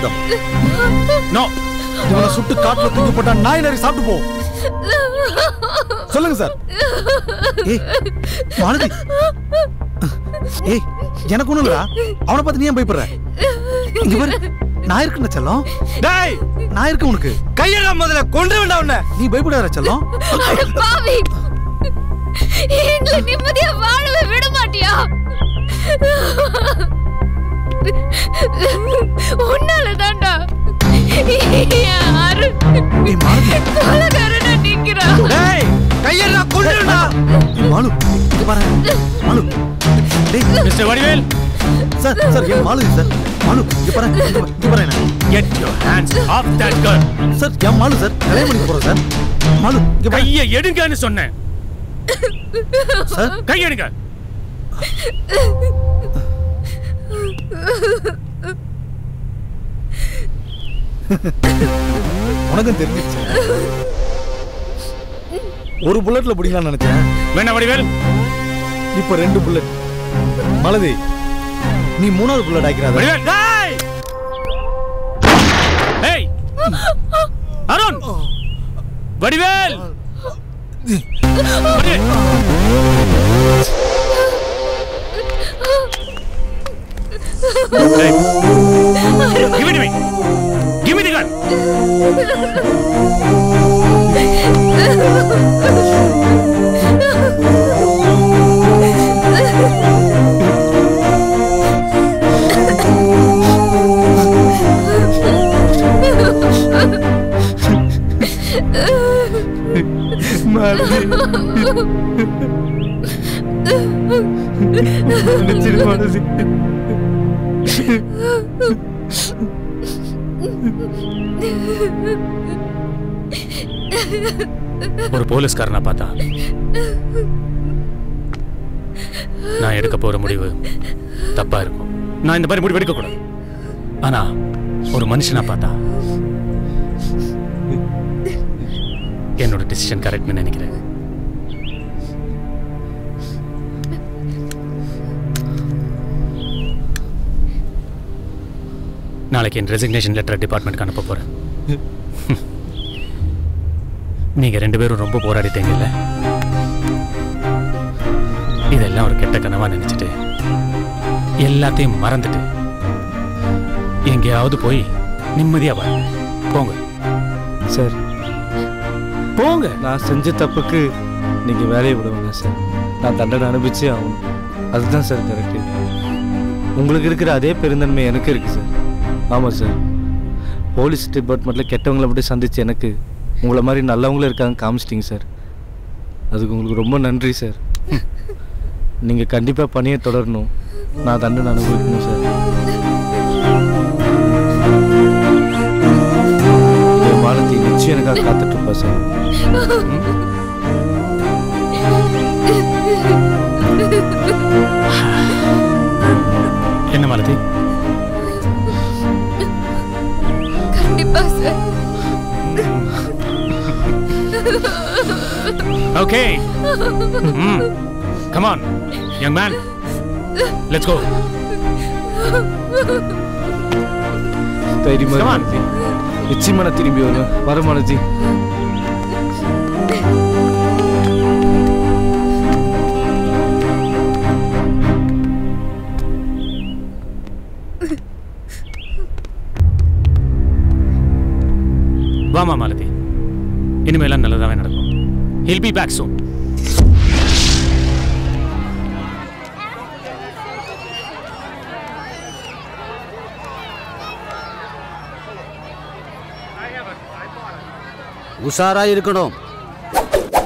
them. No. இவனை சுட்டு காட்டுல தூக்கி போட்டா நாய் நரி சாப்பிட்டு போ சொல்லுங்க சார் ஏய் மாலதி ஏய் எனக்கு ஒண்ணும் இல்லடா அவனை பார்த்து நீ ஏன் பயப்படுற இங்க பாரு நான் இருக்கேன் செல்லம் டேய் நான் இருக்கேன் உனக்கு கையடா முதல்ல கொண்டு வேண்டாம் உன்னை நீ பயப்படாத செல்லம் அட பாவி எங்களை நிம்மதியா வாழவே விட மாட்டியா உன்னால தான்டா யாரு கொலகாரனா நிக்கிறான் டேய் கையடா கொண்டு வேண்டாம் ஏய், மாலு இங்க பாரு மாலு டேய் மிஸ்டர் வடிவேல் சார் சார் ஏன் மாலு சார் மாலு இங்க பாரு இங்க பாரு, இங்க பாரு என்ன get your hands off that girl sir ஏன் மாலு சார் கல்யாணம் பண்ணி போறோம் சார் மாலு இங்க பாரு கையை எடுங்கன்னு சொன்னேன் சார் கை எடுங்க உனக்கும் தெரிஞ்சிருச்சு ஒரு புல்லட்ல பிடிக்கலாம்னு நினைச்சேன் வேணா வடிவேல் இப்ப ரெண்டு புல்லட் மலதி நீ மூணாவது புல்லட் ஆக்கிறாத வடிவேல் டேய் ஏய் Arun Vadivel Vadivel. Hey. Give it to me. Give me the gun. மன்னிச்சிடு மனசு ஒரு போலீஸ்காரனை பார்த்தா நான் எடுக்க போற முடிவு தப்பா இருக்கும் நான் இந்த மாதிரி முடிவு எடுக்க கூடாது ஆனா ஒரு மனுஷனா பார்த்தா என்னோட டிசிஷன் கரெக்ட்னு நினைக்கிறேன் நாளைக்கு என் ரெசிக்னேஷன் லெட்டர் டிபார்ட்மெண்ட்க்கு அனுப்ப போறேன் நீங்க ரெண்டு பேரும் ரொம்ப போராடிட்டீங்கல்ல இதெல்லாம் ஒரு கெட்ட கனவா நினைச்சிட்டு எல்லாத்தையும் மறந்துட்டு எங்கேயாவது போய் நிம்மதியா வா போங்க சார் போங்க நான் செஞ்ச தப்புக்கு நீங்கள் வேலையை விட வேணாம் சார் நான் தண்டனை அனுபவிச்சே ஆகணும் அதுதான் சார் கரெக்டு உங்களுக்கு இருக்கிற அதே பெருந்தன்மை எனக்கு இருக்குது சார் ஆமாம் சார் போலீஸ் டிபார்ட்மெண்ட்டில் கெட்டவங்களை மட்டும் சந்திச்சு எனக்கு உங்களை மாதிரி நல்லவங்களும் இருக்காங்க காமிச்சிட்டிங்க சார் அதுக்கு உங்களுக்கு ரொம்ப நன்றி சார் நீங்கள் கண்டிப்பாக பணியை தொடரணும் நான் தண்டனை அனுபவிக்கணும் சார் என் மாலத்தி நிச்சயம் எனக்காக காத்துட்டு இருப்பா சார் என்ன மாலதி கண்டிப்பா sir okay come on young man let's go தைரியமா Come on. இரு மாலதி. நிச்சயமா நான் திரும்பி வருவேன் வர மாலதி வாமா மாலதி இனிமேலாம் நல்லதாவே நடக்கும் ஹில் பி பேக் சூன் உஷாரா இருக்கணும்